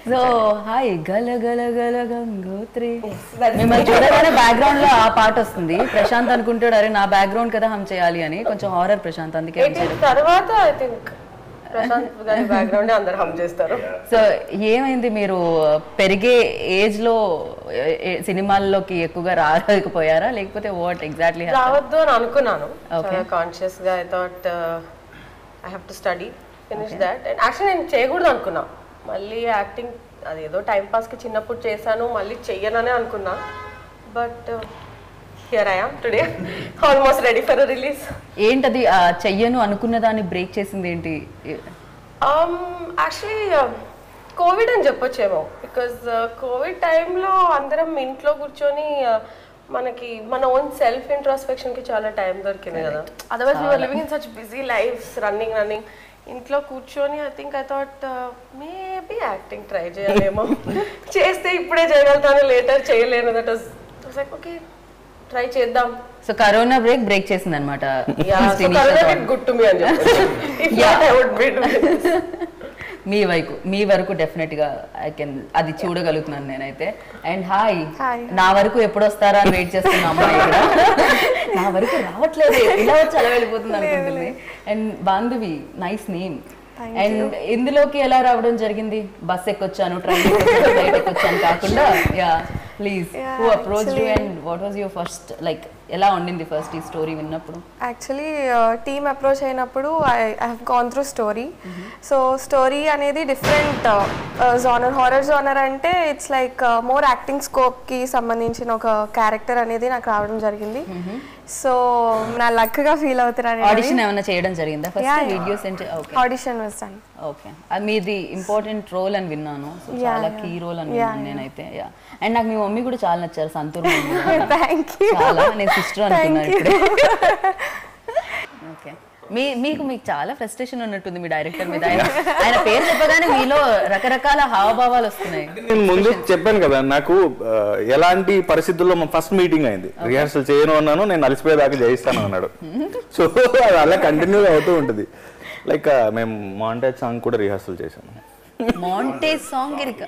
So hi గల గల గల గంగోత్రి మిమ్మల్ని చూడగానే బ్యాక్గ్రౌండ్ లో ఆ పాట వస్తుంది ప్రశాంత్ అనుకుంటాడు అరే నా బ్యాక్గ్రౌండ్ కదా హమ్ చేయాలి అని కొంచెం హారర్ ప్రశాంత్ అందుకే hum చేయలేదు. తర్వాత ఐ థింక్ ప్రశాంత్ గారి బ్యాక్గ్రౌండ్ అందరు హమ్ చేస్తారు సో ఏమైంది మీరు పెరిగే ఏజ్ లో ఏ- ఏ- సినిమాల్లోకి ఎక్కువగా రాలేకపోయారా లేకపోతే వాట్ ఎగ్జాక్ట్లీ రావద్దు అని అనుకున్నాను Okay. కాన్షియస్ గా I thought I have to study finish that and actually నేను చేయకూడదు అనుకున్నా మళ్ళీ యాక్టింగ్ అదేదో టైం పాస్కి చిన్నప్పుడు చేశాను మళ్ళీ చెయ్యననే అనుకున్నా but here I am today almost ready for release ఏంటది ఆ చెయ్యను అనుకున్న దాన్ని బ్రేక్ చేసింది ఏంటి యాక్చువల్లీ కోవిడ్ అని చెప్పొచ్చేమో బికాజ్ కోవిడ్ టైంలో అందరం ఇంట్లో కూర్చొని uh, మనకి మన ఓన్ సెల్ఫ్ ఇంట్రాస్పెక్షన్కి చాలా టైం దొరికింది కదా otherwise you're living in such busy life running running ఇంట్లో కూర్చొని I think I thought maybe acting try చేయాలేమో చేస్తే ఇప్పుడే చేయగలుగుతాను లేటర్ చేయలేను that was like okay try చేద్దాం సో కరోనా బ్రేక్ బ్రేక్ చేసింది అనమాట గుడ్ టు మీ అని చెప్పొచ్చు If not, I would be doing this. మీ వైపు మీ వరకు డెఫినెట్ గా ఐ కెన్ అది చూడగలుగుతున్నాను నేనైతే అండ్ హాయ్ నా వరకు ఎప్పుడు వస్తారా అని వెయిట్ చేస్తున్న అమ్మాయి ఇక్కడ నా వరకు రావట్లేదు ఇలా వచ్చి అలా వెళ్ళిపోతుంది అనుకుంటుంది and Bandhavi nice name and ఇందులోకి ఎలా రావడం జరిగింది బస్ ఎక్కొచ్చాను ట్రైన్ ఎక్కొచ్చాను ఫ్లైట్ ఎక్కొచ్చాను కాకుండా yeah please who approach you and what was your first like ఎలా ఉండింది ఫస్ట్ ఈ స్టోరీ విన్నప్పుడు యాక్చువల్లీ టీమ్ అప్రోచ్ అయినప్పుడు I I have gone through story so story అనేది డిఫరెంట్ జానర్ హారర్ జానర్ అంటే ఇట్స్ లైక్ మోర్ యాక్టింగ్ స్కోప్కి సంబంధించిన ఒక క్యారెక్టర్ అనేది నాకు రావడం జరిగింది సో నా లక్గా ఫీల్ అవుతున్నాను ఆడిషన్ ఏమైనా చేయడం జరిగిందా Yeah, ఫస్ట్ yeah. వీడియోస్ ఏంటి okay audition was done okay అది మీది ఇంపార్టెంట్ రోల్ అని విన్నాను సో Yeah, చాలా yeah. కీ రోల్ అని Yeah, విన్నాను నేనైతే యా అండ్ నాకు మీ మమ్మీ కూడా చాలా నచ్చారు సంతూర్ మమ్మీ. థ్యాంక్ యూ చాలా నేను సిస్టర్ అనుకున్నాను Thank you. ఇప్పుడు ఓకే మీ మీకు మీకు చాలా ఫ్రస్ట్రేషన్ ఉన్నట్టుంది మీ డైరెక్టర్ మీద ఆయన ఆయన పేరు చెప్పగానే మీలో రకరకాల హావభావాలు వస్తున్నాయి నేను ముందు చెప్పాను కదా నాకు ఆ, ఎలాంటి పరిస్థితుల్లో మా ఫస్ట్ మీటింగ్ అయింది రిహార్సల్ చేయను అన్నాను నేను అలసిపోయేదాకా చేయిస్తాను అన్నాడు సో అది అలా కంటిన్యూ అవుతూ ఉంటుంది లైక్ మేము మాంటేజ్ సాంగ్ కూడా రిహార్సల్ చేశాను మాంటేజ్ సాంగ్ ఇరిక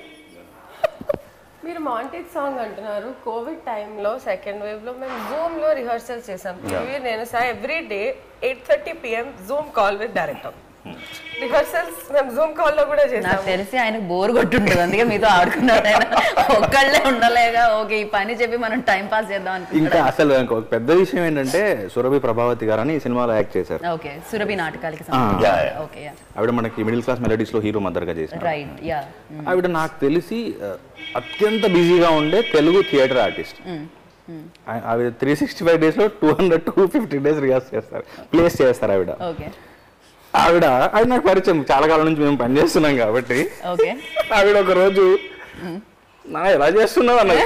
మీరు మాంటేజ్ సాంగ్ అంటున్నారు కోవిడ్ టైంలో సెకండ్ వేవ్ లో మేము జూమ్ లో రిహర్సల్ చేసాం ఇవి నేను sir every day eight thirty PM Zoom call with director rehearsals మేము జూమ్ కాల్ లో కూడా చేసాం నాకు తెలిసి ఆయనకు బోర్ కొట్టుంటుంది అందుకే మీతో ఆడుకున్నాడు ఆయన ఒక్కళ్ళే ఉండలేగా ఓకే ఈ పని చెప్పి మనం టైం పాస్ చేద్దాం ఇంకా అనుకుంటున్నాడు అసలు ఇంకొక పెద్ద విషయం ఏంటంటే సురభి ప్రభావతి గారు అని ఈ సినిమాలో యాక్ట్ చేశారు ఓకే సురభి నాటకాలకి yeah, సంబంధించి ఓకే యా ఆవిడ మనకి మిడిల్ క్లాస్ మెలడీస్ లో హీరో మదర్గా చేశారు రైట్ యా ఆవిడ నాకు తెలిసి ఆ, అత్యంత బిజీగా ఉండే తెలుగు థియేటర్ ఆర్టిస్ట్ ఆ- ఆవిడ త్రీ సిక్స్టీ ఫైవ్ డేస్ లో two hundred two fifty days rehearse చేస్తారు ప్లేస్ చేస్తారు ఆవిడ ఓకే ఆవిడ అది నాకు పరిచయం చాలా కాలం నుంచి మేము పనిచేస్తున్నాం కాబట్టి ఓకే ఆవిడ ఒక రోజు నా ఎలా చేస్తున్నావు అన్నది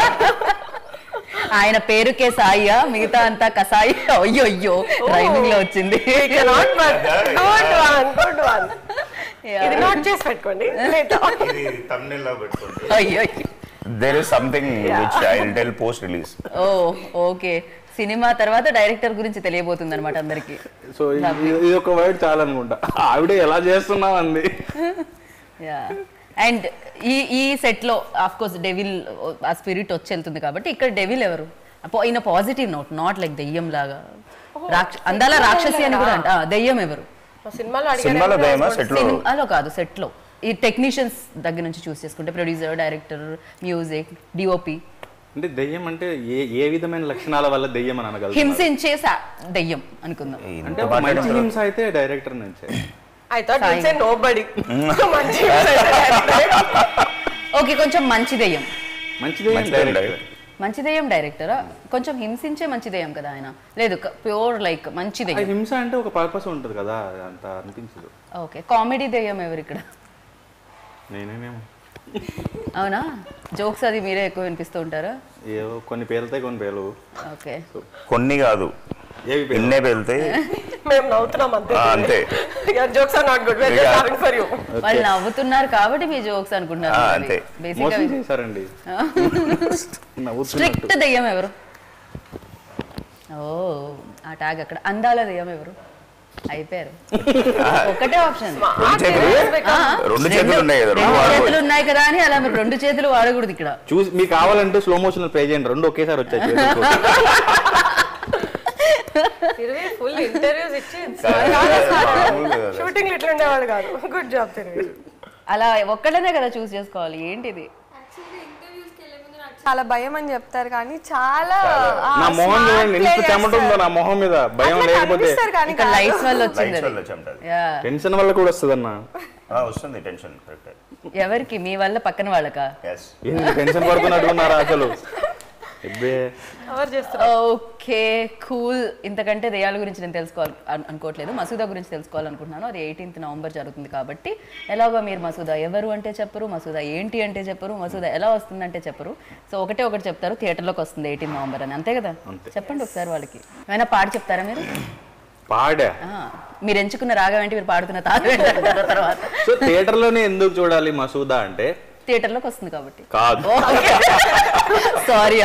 ఆయన పేరుకే సాయియా మిగతా అంతా కసాయి అయ్యో అయ్యో రైమింగ్ లో వచ్చింది good one good one Yeah. ఇది నోట్ చేసి పెట్టుకోండి later. ఇది thumbnail లా పెట్టుకోండి అయ్యో అయ్యో. There is something which I will tell post release ఓ ఓకే సినిమా తర్వాత డైరెక్టర్ గురించి తెలియబోతుంది అనమాట అందరికి సో ఇది ఇది ఒక వర్డ్ చాలా అనుకుంటా ఆవిడ ఎలా చేస్తున్నావు అంది యా అండ్ ఈ ఈ సెట్ లో ఆఫ్ కోర్స్ డెవిల్ ఆ స్పిరిట్ వచ్చి వెళ్తుంది కాబట్టి ఇక్కడ డెవిల్ ఎవరు in positive note not like దెయ్యం లాగా రాక్ష అందాల రాక్షసి అని కూడా అంట ఆ, దెయ్యం ఎవరు మా సినిమాలో సినిమాలో అడిగారు దయమా సెట్ లో సినిమాలో కాదు సెట్ లో ఈ టెక్నీషియన్స్ దగ్గర నుంచి చూస్ చేసుకుంటే ప్రొడ్యూసర్ డైరెక్టర్ మ్యూజిక్ డిఓపి అంటే దెయ్యం అంటే ఏ ఏ విధమైన లక్షణాల వల్ల దెయ్యం అని అనగలరు హింసించే సా- దెయ్యం అనుకుందాం అంటే ఒక మంచి హింస అయితే డైరెక్టర్ నుంచే I thought you say nobody మంచి ఓకే కొంచెం మంచి దెయ్యం మంచి దెయ్యం మంచి దెయ్యం డైరెక్టర్ మంచి దెయ్యం డైరెక్టరా కొంచెం హింసించే మంచి దెయ్యం కదా ఆయన లేదు ప్యూర్ లైక్ మంచి ఆ దెయ్యం హింస అంటే ఒక పర్పస్ ఉంటుంది కదా అంత అనిపించదు ఓకే కామెడీ దెయ్యం ఎవరు ఇక్కడ నేనేనేమో అవునా జోక్స్ అది మీరే ఎక్కువ వినిపిస్తూ ఉంటారా ఏవో కొన్ని పేలుతాయి కొన్ని పేలు ఓకే కొన్ని కాదు ఏవి పేలు ఎన్నే వెళ్తాయి మేము నవ్వుతున్నాం అంతే ఆ, అంతే. Your jokes are not good very Yeah. Having for you వాళ్ళు నవ్వుతున్నారు కాబట్టి మీ జోక్స్ ఆ, అనుకుంటున్నారు అంతే. బేసిక్గా మోసం చేశారండి నవ్వుతున్నట్టు స్ట్రిక్ట్ దెయ్యం ఎవరు ఓ ఆ ట్యాగ్ అక్కడ అందాల దెయ్యం ఎవరు అయిపోయారు ఒకటే ఆప్షన్ రెండు చేతులు రెండు చేతులు ఉన్నాయి కదా రెండు రెండు చేతులు వాడుకోవచ్చు. ఉన్నాయి కదా అని అలా మీరు రెండు చేతులు వాడకూడదు ఇక్కడ చూసి మీకు కావాలంటే స్లో మోషన్ ప్లే చేయండి రెండు ఒకేసారి వచ్చాయి చేతులకు. తిరిగి ఫుల్ ఇంటర్వ్యూస్ ఇచ్చి మామూలుగా కాదు. షూటింగ్ ఇట్లా ఉండేవాడు కాదు గుడ్ జాబ్ తిరిగి అలా ఒక్కడనే కదా చూస్ చేసుకోవాలి ఏంటిది చాలా భయం అని చెప్తారు కానీ చాలా ఆ, నా మొహం smart చూడండి play ఎంత చెమట ఉందో చేస్తారు. నా మొహం మీద భయం అట్లా లేకపోతే కనిపిస్తారు కానీ ఇక్కడ లైట్స్ వల్ల వచ్చింది లైట్స్ అది. వల్ల చెమటది యా టెన్షన్ వల్ల కూడా వస్తుందన్న ఆ, వస్తుంది టెన్షన్ కరెక్ట్ ఎవరికి మీ వల్ల పక్కన వాళ్ళకా ఎస్ ఏంది టెన్షన్ పడుతున్నట్టున్నారా అసలు ఇబ్బే కవర్ చేస్తారు ఓకే కూల్ ఇంతకంటే దెయ్యాల గురించి నేను తెలుసుకోవాలి అను- అనుకోవట్లేదు మసూదా గురించి తెలుసుకోవాలనుకుంటున్నాను అది ఎయిటీన్త్ నవంబర్ జరుగుతుంది కాబట్టి ఎలాగో మీరు మసూదా ఎవరు అంటే చెప్పరు మసూదా ఏంటి అంటే చెప్పరు మసూదా ఎలా వస్తుందంటే చెప్పరు సో ఒకటే ఒకటి చెప్తారు థియేటర్లోకి వస్తుంది ఎయిటీన్ నవంబర్ అని అంతే కదా చెప్పండి ఒకసారి వాళ్ళకి ఏమైనా పాట చెప్తారా మీరు పాడా ఆ, మీరు ఎంచుకున్న రాగం ఏంటి మీరు పాడుతున్న తాగం ఏంటి అంటారు తర్వాత సో థియేటర్ లోనే ఎందుకు చూడాలి మసూదా అంటే థియేటర్లోకి వస్తుంది కాబట్టి కాదు సారీ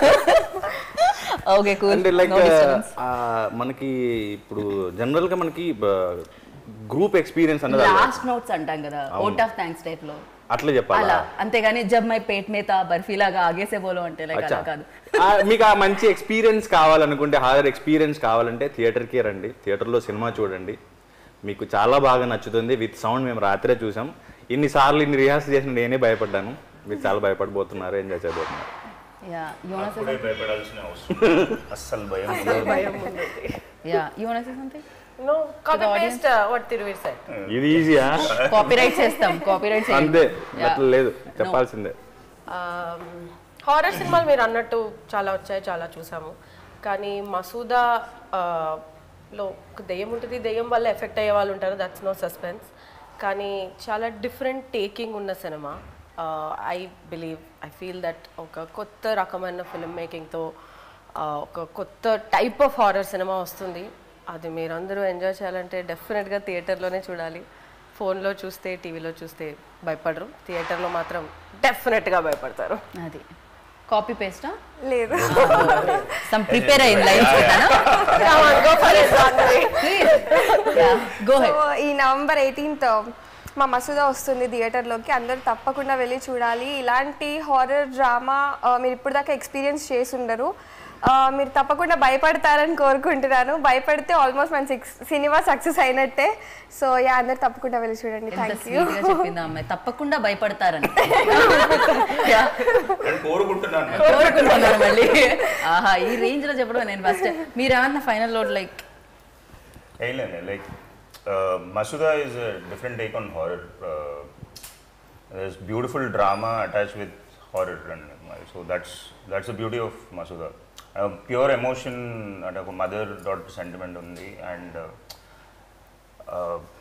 ఓకే కూల్ అంటే లైక్ మనకి ఇప్పుడు జనరల్ గా మనకి గ్రూప్ ఎక్స్పీరియన్స్ అనేది అలా. లాస్ట్ నోట్స్ అంటాం కదా ఓట్ ఆఫ్ థ్యాంక్స్ టైప్ లో అట్లా చెప్పాలా అలా అంతేగాని జబ్ మై పేట్ నేత బర్ఫీలాగా ఆగేసే బోలో అంటే లైక్ అచ్చా. అలా కాదు ఆ, మీకు ఆ మంచి ఎక్స్పీరియన్స్ కావాలనుకుంటే హారర్ ఎక్స్పీరియన్స్ కావాలంటే థియేటర్కి రండి థియేటర్లో సినిమా చూడండి మీకు చాలా బాగా నచ్చుతుంది విత్ సౌండ్ మేము రాత్రే చూసాం ఇన్నిసార్లు ఇన్ని రిహార్సల్ చేసిన నేనే భయపడ్డాను మీరు చాలా భయపడిపోతున్నారు ఎంజాయ్ చేయబోతున్నారు యా యు వాంట్ అప్పుడే భయపడాల్సిన అవసరం అస్సలు భయం లేదు. భయం ఉంది yeah you want say something no copy paste what Thiruveer side ఇది ఈజీయా కాపీరైట్ చేస్తాం కాపీరైట్ అంతే అట్లా లేదు చెప్పాల్సిందే హారర్ సినిమాలు మీరు అన్నట్టు చాలా వచ్చాయి చాలా చూసాము కానీ మసూదా ఆ, లో ఒక దెయ్యం ఉంటుంది దెయ్యం వల్ల ఎఫెక్ట్ అయ్యే వాళ్ళు ఉంటారు దట్స్ నో సస్పెన్స్ కానీ చాలా డిఫరెంట్ టేకింగ్ ఉన్న సినిమా I believe I feel that ఒక కొత్త రకమైన ఫిల్మ్ మేకింగ్తో ఒక కొత్త టైప్ ఆఫ్ హారర్ సినిమా వస్తుంది అది మీరందరూ ఎంజాయ్ చేయాలంటే డెఫినెట్గా థియేటర్లోనే చూడాలి ఫోన్లో చూస్తే టీవీలో చూస్తే భయపడరు థియేటర్లో మాత్రం డెఫినెట్గా భయపడతారు అది కాపీ పేస్టా లేదు సమ్ ప్రిపేర్ అయింది లైన్స్ గో హెడ్ సో ఈ నవంబర్ ఎయిటీన్త్ మా మసూదా వస్తుంది థియేటర్లోకి అందరూ తప్పకుండా వెళ్ళి చూడాలి ఇలాంటి హారర్ డ్రామా మీరు ఇప్పుడు దాకా ఎక్స్పీరియన్స్ చేసి ఉండరు ఆ, మీరు తప్పకుండా భయపడతారని కోరుకుంటున్నాను భయపడితే ఆల్మోస్ట్ మన సిక్స్ సినిమా సక్సెస్ అయినట్టే సో యా అందరు తప్పకుండా వెళ్ళి చూడండి ఎంత థ్యాంక్ యూ స్వీట్ గా చెప్పింది ఆ అమ్మాయి తప్పకుండా భయపడతారని Yeah. నేను కోరుకుంటున్నాను కోరుకుంటున్నాను మళ్ళీ ఆహా ఈ రేంజ్ లో చెప్పడం నేను ఫస్ట్ మీరు ఏమన్నా ఫైనల్ లోడ్ లైక్ ఏం లేదు like Masooda is different take on horror there's beautiful drama attach with horror and so that's that's the beauty of Masooda pure emotion అంటే ఒక మదర్ డాటర్ సెంటిమెంట్ ఉంది అండ్